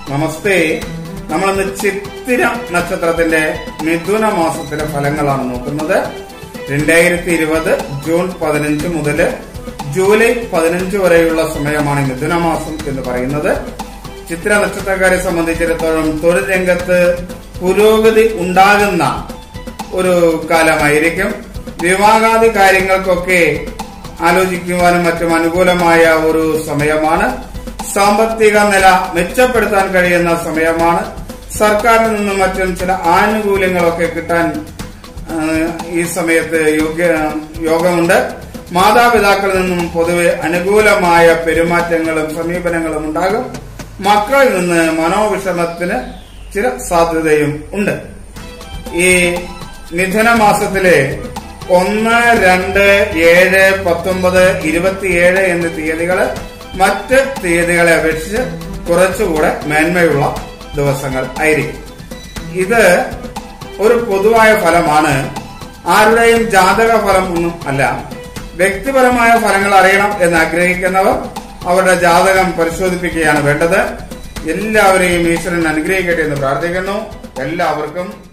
നമസ്തേ നമ്മളിന്ന് ചിത്തിര നക്ഷത്രത്തിന്റെ മിഥുന മാസത്തിലെ ഫലങ്ങളാണ് നോക്കുന്നത് രണ്ടായിരത്തി ഇരുപത് ജൂൺ പതിനഞ്ച് മുതൽ ജൂലൈ പതിനഞ്ച് വരെയുള്ള സമയമാണ് മിഥുന മാസം എന്ന് പറയുന്നത് ചിത്ര നക്ഷത്രക്കാരെ സംബന്ധിച്ചിടത്തോളം തൊഴിൽ രംഗത്ത് പുരോഗതി ഉണ്ടാകുന്ന ഒരു കാലമായിരിക്കും വിവാഹാദി കാര്യങ്ങൾക്കൊക്കെ ആലോചിക്കുവാനും മറ്റും അനുകൂലമായ ഒരു സമയമാണ് സാമ്പത്തിക നില മെച്ചപ്പെടുത്താൻ കഴിയുന്ന സമയമാണ് സർക്കാരിൽ നിന്നും മറ്റും ചില ആനുകൂല്യങ്ങളൊക്കെ കിട്ടാൻ ആ, ഈ സമയത്ത് യോഗ്യ യോഗമുണ്ട് മാതാപിതാക്കളിൽ നിന്നും പൊതുവെ അനുകൂലമായ പെരുമാറ്റങ്ങളും സമീപനങ്ങളും ഉണ്ടാകും മക്കളിൽ നിന്ന് മനോവിഷമത്തിന് ചില സാധ്യതയും ഉണ്ട് ഈ മിഥുന മാസത്തിലെ ഒന്ന് രണ്ട് ഏഴ് പത്തൊമ്പത് ഇരുപത്തിയേഴ് എന്നീ തീയതികള് മറ്റ് തീയതികളെ അപേക്ഷിച്ച് കുറച്ചുകൂടെ മേന്മയുള്ള ദിവസങ്ങൾ ആയിരിക്കും ഇത് ഒരു പൊതുവായ ഫലമാണ് ആരുടെയും ജാതക ഫലം ഒന്നും അല്ല വ്യക്തിപരമായ ഫലങ്ങൾ അറിയണം എന്ന് ആഗ്രഹിക്കുന്നവർ അവരുടെ ജാതകം പരിശോധിപ്പിക്കുകയാണ് വേണ്ടത് എല്ലാവരെയും ഈശ്വരൻ അനുഗ്രഹിക്കട്ടെ എന്ന് പ്രാർത്ഥിക്കുന്നു എല്ലാവർക്കും